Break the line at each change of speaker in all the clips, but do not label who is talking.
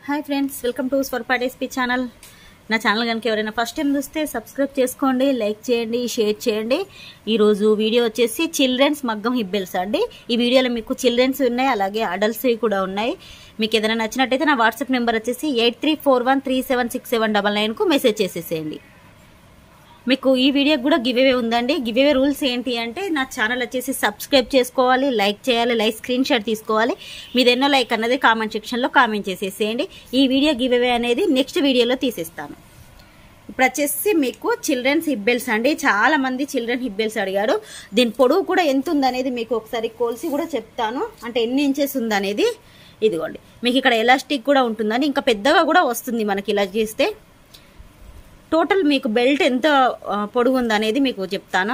hi friends welcome to స్వర్పాట్ SP channel నా channel కనుక ఎవరైనా ఫస్ట్ టైం చూస్తే సబ్స్క్రైబ్ చేసుకోండి లైక్ చేయండి షేర్ చేయండి ఈరోజు వీడియో వచ్చేసి చిల్డ్రన్స్ మగ్గం హిబ్బెల్స్ అండి ఈ వీడియోలో మీకు చిల్డ్రన్స్ ఉన్నాయి అలాగే అడల్ట్స్ కూడా ఉన్నాయి మీకు ఏదైనా నచ్చినట్టయితే నా వాట్సాప్ నెంబర్ వచ్చేసి eight three four one three seven six seven double నైన్కు మెసేజ్ చేసేసేయండి మీకు ఈ వీడియోకి కూడా గివేవే ఉందండి గివేవే రూల్స్ ఏంటి అంటే నా ఛానల్ వచ్చేసి సబ్స్క్రైబ్ చేసుకోవాలి లైక్ చేయాలి లైక్ స్క్రీన్ షాట్ తీసుకోవాలి మీది ఎన్నో లైక్ అన్నది కామెంట్ సెక్షన్లో కామెంట్ చేసేసేయండి ఈ వీడియో గివేవే అనేది నెక్స్ట్ వీడియోలో తీసేస్తాను ఇప్పుడు వచ్చేసి మీకు చిల్డ్రన్స్ హిబ్బెల్స్ అండి చాలా మంది చిల్డ్రన్ హిబ్బెల్స్ అడిగారు దీని పొడవు కూడా ఎంత ఉందనేది మీకు ఒకసారి కోల్సి కూడా చెప్తాను అంటే ఎన్ని ఇంచెస్ ఉందనేది ఇదిగోండి మీకు ఇక్కడ ఎలాస్టిక్ కూడా ఉంటుందని ఇంకా పెద్దగా కూడా వస్తుంది మనకి ఇలా చేస్తే టోటల్ మీకు బెల్ట్ ఎంత ఆ, పొడుగు ఉందనేది మీకు చెప్తాను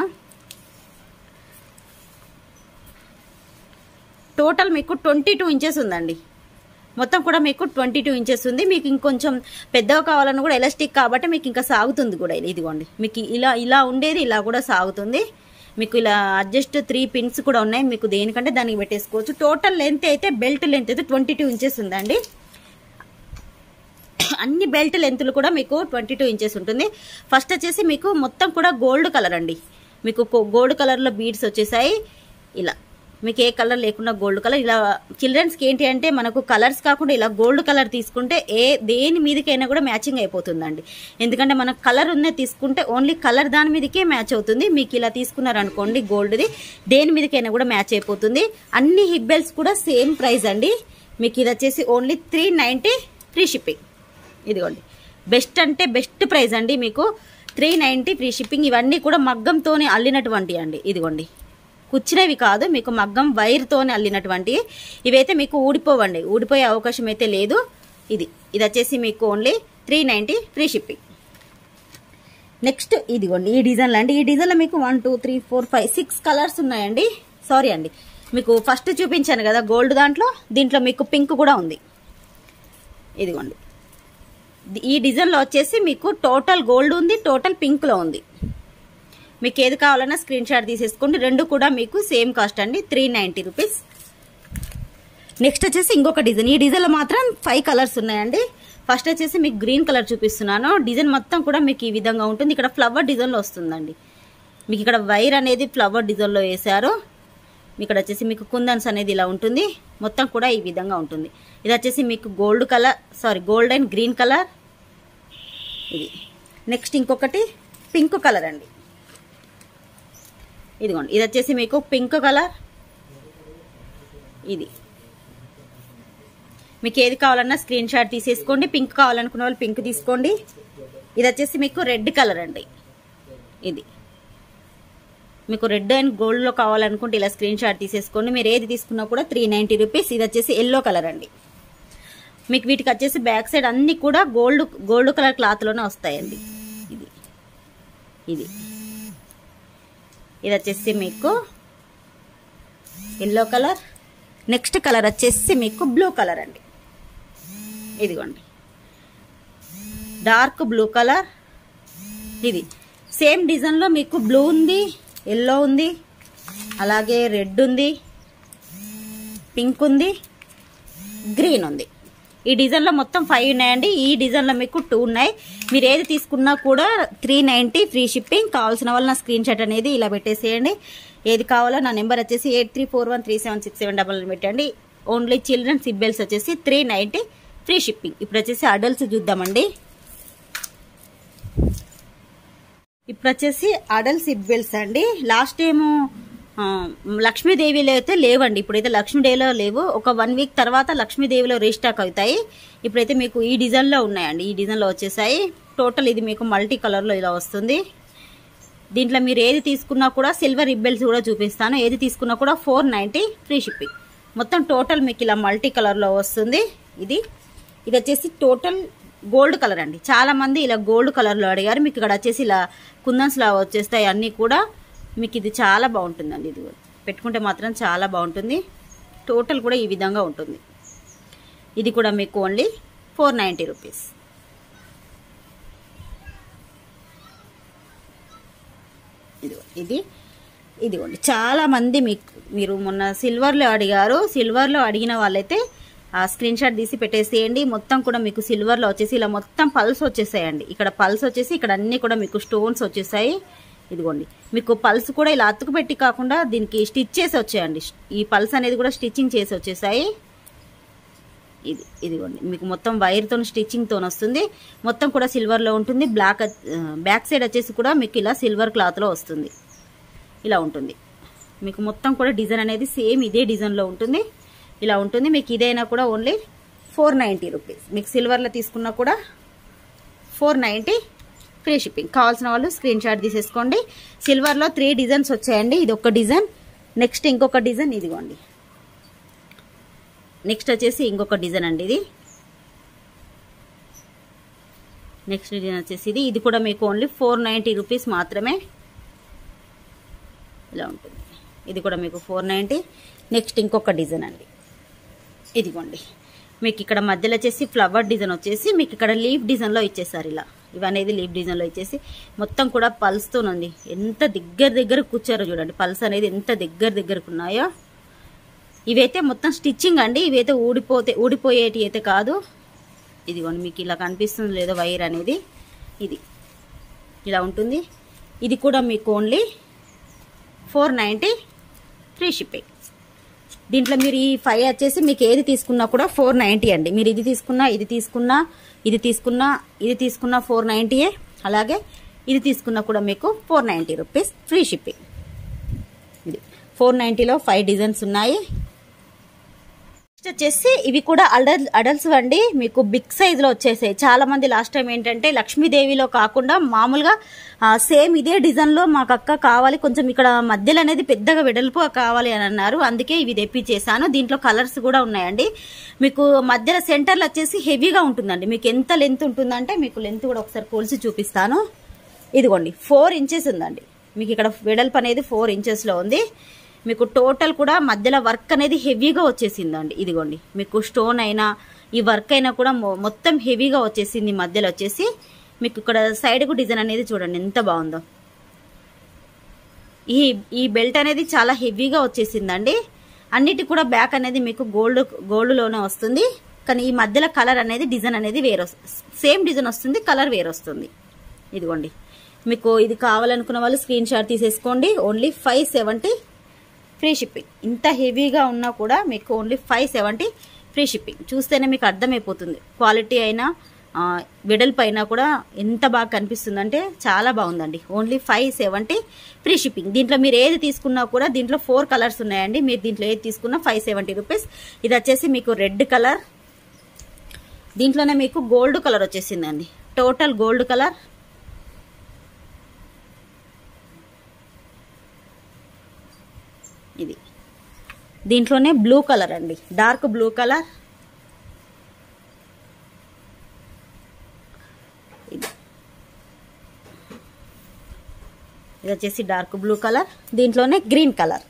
టోటల్ మీకు ట్వంటీ టూ ఇంచెస్ ఉందండి మొత్తం కూడా మీకు ట్వంటీ టూ ఇంచెస్ ఉంది మీకు ఇంకొంచెం పెద్దగా కావాలని కూడా ఎలాస్టిక్ కాబట్టి మీకు ఇంకా సాగుతుంది కూడా ఇది- ఇదిగోండి మీకు ఇలా ఇలా ఉండేది ఇలా కూడా సాగుతుంది మీకు ఇలా అడ్జస్ట్ త్రీ పిన్స్ కూడా ఉన్నాయి మీకు దేనికంటే దానికి పెట్టేసుకోవచ్చు టోటల్ లెంత్ అయితే బెల్ట్ లెంత్ అయితే ట్వంటీ టూ ఇంచెస్ ఉందండి అన్ని బెల్ట్ లెంత్లు కూడా మీకు ట్వంటీ టూ ఇంచెస్ ఉంటుంది ఫస్ట్ వచ్చేసి మీకు మొత్తం కూడా గోల్డ్ కలర్ అండి మీకు గోల్డ్ కలర్లో బీడ్స్ వచ్చేసాయి ఇలా మీకు ఏ కలర్ లేకుండా గోల్డ్ కలర్ ఇలా చిల్డ్రన్స్కి ఏంటి అంటే మనకు కలర్స్ కాకుండా ఇలా గోల్డ్ కలర్ తీసుకుంటే ఏ దేని మీదకైనా కూడా మ్యాచింగ్ అయిపోతుందండి ఎందుకంటే మనకు కలర్ ఉన్నది తీసుకుంటే ఓన్లీ కలర్ దాని మీదకే మ్యాచ్ అవుతుంది మీకు ఇలా తీసుకున్నారనుకోండి గోల్డ్ది దేని మీదకైనా కూడా మ్యాచ్ అయిపోతుంది అన్ని హిబ్బెల్స్ కూడా సేమ్ ప్రైస్ అండి మీకు ఇది వచ్చేసి only three ninety free shipping ఇదిగోండి బెస్ట్ అంటే బెస్ట్ ప్రైస్ అండి మీకు త్రీ నైంటీ ఫ్రీ షిప్పింగ్ ఇవన్నీ కూడా మగ్గంతోనే అల్లినటువంటి అండి ఇదిగోండి కుచ్చినవి కాదు మీకు మగ్గం వైర్తోనే అల్లినటువంటి ఇవైతే మీకు ఊడిపోవండి ఊడిపోయే అవకాశం అయితే లేదు ఇది ఇది వచ్చేసి మీకు only three ninety free shipping next ఇదిగోండి ఈ డిజైన్లో అండి ఈ డిజైన్లో మీకు one two three four five six colours ఉన్నాయండి సారీ అండి మీకు ఫస్ట్ చూపించాను కదా గోల్డ్ దాంట్లో దీంట్లో మీకు పింక్ కూడా ఉంది ఇదిగోండి ఈ డిజైన్లో వచ్చేసి మీకు టోటల్ గోల్డ్ ఉంది టోటల్ పింక్లో ఉంది మీకు ఏది కావాలన్నా స్క్రీన్ షాట్ తీసేసుకోండి రెండు కూడా మీకు సేమ్ కాస్ట్ అండి త్రీ నైంటీ రూపీస్ నెక్స్ట్ వచ్చేసి ఇంకొక డిజైన్ ఈ డిజైన్లో మాత్రం ఫైవ్ కలర్స్ ఉన్నాయండి ఫస్ట్ వచ్చేసి మీకు గ్రీన్ కలర్ చూపిస్తున్నాను డిజైన్ మొత్తం కూడా మీకు ఈ విధంగా ఉంటుంది ఇక్కడ ఫ్లవర్ డిజైన్లో వస్తుందండి మీకు ఇక్కడ వైర్ అనేది ఫ్లవర్ డిజైన్లో వేశారు ఇక్కడ వచ్చేసి మీకు కుందన్స్ అనేది ఇలా ఉంటుంది మొత్తం కూడా ఈ విధంగా ఉంటుంది ఇది వచ్చేసి మీకు gold colour sorry gold and green colour ఇది నెక్స్ట్ ఇంకొకటి పింక్ కలర్ అండి ఇదిగోండి ఇది వచ్చేసి మీకు పింక్ కలర్ ఇది మీకు ఏది కావాలన్నా స్క్రీన్ షాట్ తీసేసుకోండి పింక్ కావాలనుకున్న వాళ్ళు పింక్ తీసుకోండి ఇది వచ్చేసి మీకు రెడ్ కలర్ అండి ఇది మీకు రెడ్ అండ్ గోల్డ్లో కావాలనుకుంటే ఇలా స్క్రీన్ షాట్ తీసేసుకోండి మీరు ఏది తీసుకున్నా కూడా త్రీ నైంటీ రూపీస్ ఇది వచ్చేసి ఎల్లో కలర్ అండి మీకు వీటికి వచ్చేసి బ్యాక్ సైడ్ అన్ని కూడా గోల్డ్ గోల్డ్ కలర్ క్లాత్లోనే వస్తాయండి ఇది ఇది ఇది వచ్చేసి మీకు ఎల్లో కలర్ నెక్స్ట్ కలర్ వచ్చేసి మీకు బ్లూ కలర్ అండి ఇదిగోండి డార్క్ బ్లూ కలర్ ఇది సేమ్ డిజైన్లో మీకు బ్లూ ఉంది ఎల్లో ఉంది అలాగే రెడ్ ఉంది పింక్ ఉంది గ్రీన్ ఉంది ఈ డిజైన్లో మొత్తం ఫైవ్ ఉన్నాయండి ఈ డిజైన్లో మీకు టూ ఉన్నాయి మీరు ఏది తీసుకున్నా కూడా త్రీ నైంటీ ఫ్రీ షిప్పింగ్ కావాల్సిన వాళ్ళు నా స్క్రీన్ షాట్ అనేది ఇలా పెట్టేసేయండి ఏది కావాలో నా నెంబర్ వచ్చేసి eight three four one three seven six seven double పెట్టండి ఓన్లీ చిల్డ్రన్ సిబ్బెల్స్ వచ్చేసి త్రీ నైంటీ ఫ్రీ షిప్పింగ్ ఇప్పుడు వచ్చేసి అడల్ట్స్ చూద్దామండి ఇప్పుడు వచ్చేసి అడల్ సిబ్బెల్స్ అండి లాస్ట్ టైము ఆ, లక్ష్మీదేవిలో అయితే లేవండి ఇప్పుడైతే లక్ష్మీదేవిలో లేవు ఒక వన్ వీక్ తర్వాత లక్ష్మీదేవిలో రీస్టాక్ అవుతాయి ఇప్పుడైతే మీకు ఈ డిజైన్లో ఉన్నాయండి ఈ డిజైన్లో వచ్చేసాయి టోటల్ ఇది మీకు మల్టీ కలర్లో ఇలా వస్తుంది దీంట్లో మీరు ఏది తీసుకున్నా కూడా సిల్వర్ రిబ్బెల్స్ కూడా చూపిస్తాను ఏది తీసుకున్నా కూడా ఫోర్ నైంటీ ఫ్రీ షిప్పింగ్ మొత్తం టోటల్ మీకు ఇలా మల్టీ కలర్లో వస్తుంది ఇది ఇది వచ్చేసి టోటల్ గోల్డ్ కలర్ అండి చాలా మంది ఇలా గోల్డ్ కలర్లో అడిగారు మీకు ఇక్కడ వచ్చేసి ఇలా కుందన్స్ లా వచ్చేస్తాయి అన్నీ కూడా మీకు ఇది చాలా బాగుంటుందండి ఇది పెట్టుకుంటే మాత్రం చాలా బాగుంటుంది టోటల్ కూడా ఈ విధంగా ఉంటుంది ఇది కూడా మీకు ఓన్లీ ఫోర్ నైంటీ రూపీస్ ఇది ఇది ఇదిగోండి చాలా మంది మీకు మీరు మొన్న సిల్వర్లో అడిగారు సిల్వర్లో అడిగిన వాళ్ళైతే స్క్రీన్ షాట్ తీసి పెట్టేసేయండి మొత్తం కూడా మీకు సిల్వర్లో వచ్చేసి ఇలా మొత్తం పల్స్ వచ్చేసాయండి ఇక్కడ పల్స్ వచ్చేసి ఇక్కడ అన్ని కూడా మీకు స్టోన్స్ వచ్చేసాయి ఇదిగోండి మీకు పల్స్ కూడా ఇలా అతుకు పెట్టి కాకుండా దీనికి స్టిచ్ చేసి వచ్చాయండి ఈ పల్స్ అనేది కూడా స్టిచ్చింగ్ చేసి వచ్చేసాయి ఇది ఇదిగోండి మీకు మొత్తం వైర్తో స్టిచ్చింగ్తో వస్తుంది మొత్తం కూడా సిల్వర్లో ఉంటుంది బ్లాక్ బ్యాక్ సైడ్ వచ్చేసి కూడా మీకు ఇలా సిల్వర్ క్లాత్లో వస్తుంది ఇలా ఉంటుంది మీకు మొత్తం కూడా డిజైన్ అనేది సేమ్ ఇదే డిజైన్లో ఉంటుంది ఇలా ఉంటుంది మీకు ఇదైనా కూడా ఓన్లీ ఫోర్ నైంటీ రూపీస్ మీకు సిల్వర్లో తీసుకున్నా కూడా ఫోర్ నైంటీ ఫ్రీ షిప్పింగ్ కావాల్సిన వాళ్ళు స్క్రీన్ షాట్ తీసేసుకోండి సిల్వర్లో త్రీ డిజైన్స్ వచ్చాయండి ఇది ఒక డిజైన్ నెక్స్ట్ ఇంకొక డిజైన్ ఇదిగోండి నెక్స్ట్ వచ్చేసి ఇంకొక డిజైన్ అండి ఇది నెక్స్ట్ డిజైన్ వచ్చేసి ఇది ఇది కూడా మీకు ఓన్లీ ఫోర్ నైంటీ రూపీస్ మాత్రమే ఇలా ఉంటుంది ఇది కూడా మీకు ఫోర్ నైంటీ నెక్స్ట్ ఇంకొక డిజైన్ అండి ఇదిగోండి మీకు ఇక్కడ మధ్యలో వచ్చేసి ఫ్లవర్ డిజైన్ వచ్చేసి మీకు ఇక్కడ లీఫ్ డిజైన్లో ఇచ్చేసారు ఇలా ఇవనేది లీఫ్ డిజైన్లో ఇచ్చేసి మొత్తం కూడా పల్స్తో ఉంది ఎంత దగ్గర దగ్గర కూర్చారో చూడండి పల్స్ అనేది ఎంత దగ్గర దగ్గరకు ఉన్నాయో ఇవైతే మొత్తం స్టిచ్చింగ్ అండి ఇవైతే ఊడిపోతే ఊడిపోయేటి అయితే కాదు ఇదిగోండి మీకు ఇలా కనిపిస్తుంది లేదో వైర్ అనేది ఇది ఇలా ఉంటుంది ఇది కూడా మీకు only four ninety free shipping దీంట్లో మీరు ఈ ఫైవ్ వచ్చేసి మీకు ఏది తీసుకున్నా కూడా ఫోర్ నైంటీ అండి మీరు ఇది తీసుకున్నా ఇది తీసుకున్నా ఇది తీసుకున్నా ఇది తీసుకున్నా ఫోర్ నైంటీయే అలాగే ఇది తీసుకున్నా కూడా మీకు four ninety rupees free shipping ఇది ఫోర్ నైంటీలో ఫైవ్ డిజైన్స్ ఉన్నాయి నెక్స్ట్ వచ్చేసి ఇవి కూడా అడల్ అడల్ట్స్ అండి మీకు బిగ్ సైజ్ లో వచ్చేసాయి చాలా మంది లాస్ట్ టైం ఏంటంటే లక్ష్మీదేవిలో కాకుండా మామూలుగా సేమ్ ఇదే డిజైన్ లో మాకు అక్క కావాలి కొంచెం ఇక్కడ మధ్యలో అనేది పెద్దగా వెడల్పు కావాలి అని అన్నారు అందుకే ఇవి తెప్పించేసాను దీంట్లో కలర్స్ కూడా ఉన్నాయండి మీకు మధ్యలో సెంటర్లో వచ్చేసి హెవీగా ఉంటుందండి మీకు ఎంత లెంత్ ఉంటుందంటే మీకు లెంత్ కూడా ఒకసారి కొలిసి చూపిస్తాను ఇదిగోండి ఫోర్ ఇంచెస్ ఉందండి మీకు ఇక్కడ వెడల్పు అనేది ఫోర్ ఇంచెస్లో ఉంది మీకు టోటల్ కూడా మధ్యలో వర్క్ అనేది హెవీగా వచ్చేసిందండి ఇదిగోండి మీకు స్టోన్ అయినా ఈ వర్క్ అయినా కూడా మొ- మొత్తం హెవీగా వచ్చేసింది మధ్యలో వచ్చేసి మీకు ఇక్కడ సైడ్కు డిజైన్ అనేది చూడండి ఎంత బాగుందో ఈ ఈ బెల్ట్ అనేది చాలా హెవీగా వచ్చేసిందండి అన్నిటి కూడా బ్యాక్ అనేది మీకు గోల్డ్ గోల్డ్లోనే వస్తుంది కానీ ఈ మధ్యలో కలర్ అనేది డిజైన్ అనేది వేరే సేమ్ డిజైన్ వస్తుంది కలర్ వేరే వస్తుంది ఇదిగోండి మీకు ఇది కావాలనుకున్న వాళ్ళు స్క్రీన్ షాట్ తీసేసుకోండి only five seventy free shipping ఇంత హెవీగా ఉన్నా కూడా మీకు only five seventy free shipping చూస్తేనే మీకు అర్థమైపోతుంది క్వాలిటీ అయినా ఆ, వెడల్పు అయినా కూడా ఎంత బాగా కనిపిస్తుందంటే చాలా బాగుందండి only five seventy free shipping దీంట్లో మీరు ఏది తీసుకున్నా కూడా దీంట్లో ఫోర్ కలర్స్ ఉన్నాయండి మీరు దీంట్లో ఏది తీసుకున్నా ఫైవ్ సెవెంటీ రూపీస్ ఇది వచ్చేసి మీకు రెడ్ కలర్ దీంట్లోనే మీకు గోల్డ్ కలర్ వచ్చేసిందండి టోటల్ గోల్డ్ కలర్ ఇది దీంట్లోనే బ్లూ కలర్ అండి డార్క్ బ్లూ కలర్ ఇది ఇది వచ్చేసి డార్క్ బ్లూ కలర్ దీంట్లోనే green colour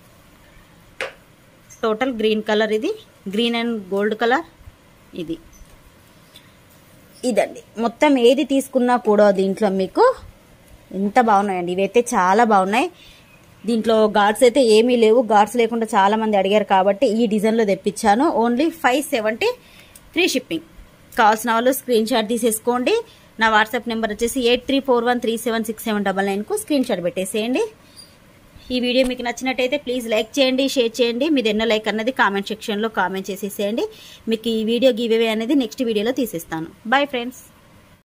total green colour ఇది గ్రీన్ అండ్ గోల్డ్ కలర్ ఇది ఇదండి మొత్తం ఏది తీసుకున్నా కూడా దీంట్లో మీకు ఎంత బాగున్నాయండి ఇవైతే చాలా బాగున్నాయి దీంట్లో గార్డ్స్ అయితే ఏమీ లేవు గార్డ్స్ లేకుండా చాలా మంది అడిగారు కాబట్టి ఈ డిజైన్లో తెప్పించాను only five seventy free shipping కావాల్సిన వాళ్ళు స్క్రీన్ షాట్ తీసేసుకోండి నా వాట్సాప్ నెంబర్ వచ్చేసి eight three four one three seven six seven double నైన్కు స్క్రీన్ షాట్ పెట్టేసేయండి ఈ వీడియో మీకు నచ్చినట్టయితే ప్లీజ్ లైక్ చేయండి షేర్ చేయండి మీది ఎన్నో లైక్ అన్నది కామెంట్ సెక్షన్లో కామెంట్ చేసేసేయండి మీకు ఈ వీడియో గివ్ అవే అనేది నెక్స్ట్ వీడియోలో తీసేస్తాను బాయ్ ఫ్రెండ్స్